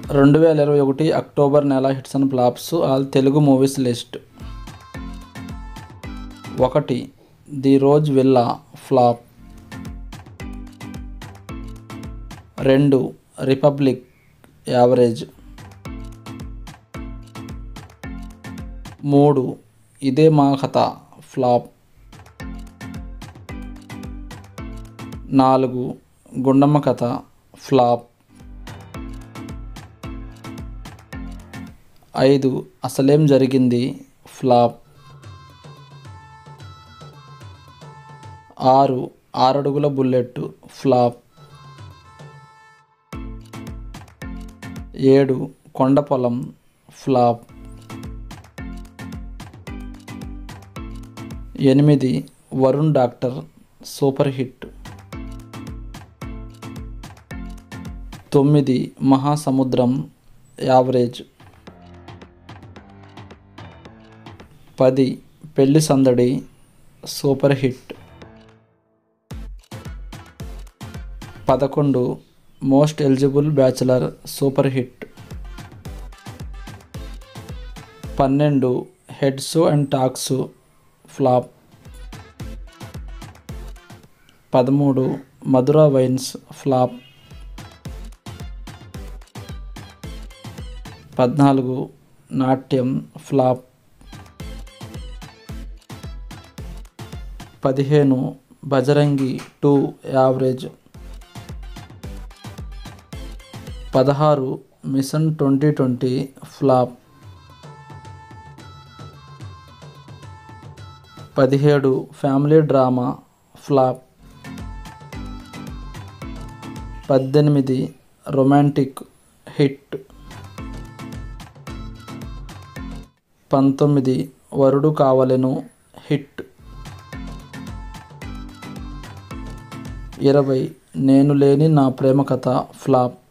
రెండు వేల ఇరవై ఒకటి అక్టోబర్ నెల hits and flops all Telugu movies list ఒకటి ది రోజ్ విల్లా ఫ్లాప్ రెండు రిపబ్లిక్ యావరేజ్ మూడు ఇదే మా కథ ఫ్లాప్ నాలుగు గుండమ్మ కథ ఫ్లాప్ ఐదు అసలేం జరిగింది ఫ్లాప్ ఆరు ఆరడుగుల బుల్లెట్ ఫ్లాప్ ఏడు కొండ పొలం ఫ్లాప్ ఎనిమిది వరుణ్ డాక్టర్ సూపర్ హిట్ తొమ్మిది మహాసముద్రం యావరేజ్ పది పెళ్లి సందడి సూపర్ హిట్ పదకొండు Most Eligible Bachelor super hit పన్నెండు హెడ్స్ అండ్ టాక్స్ ఫ్లాప్ పదమూడు మధురా వైన్స్ ఫ్లాప్ పద్నాలుగు నాట్యం ఫ్లాప్ పదిహేను బజరంగి టూ యావరేజ్ పదహారు మిషన్ ట్వంటీ ట్వంటీ ఫ్లాప్ పదిహేడు ఫ్యామిలీ డ్రామా ఫ్లాప్ పద్దెనిమిది రొమాంటిక్ హిట్ పంతొమ్మిది వరుడు కావలెను హిట్ ఇరవై నేను లేని నా ప్రేమ కథ ఫ్లాప్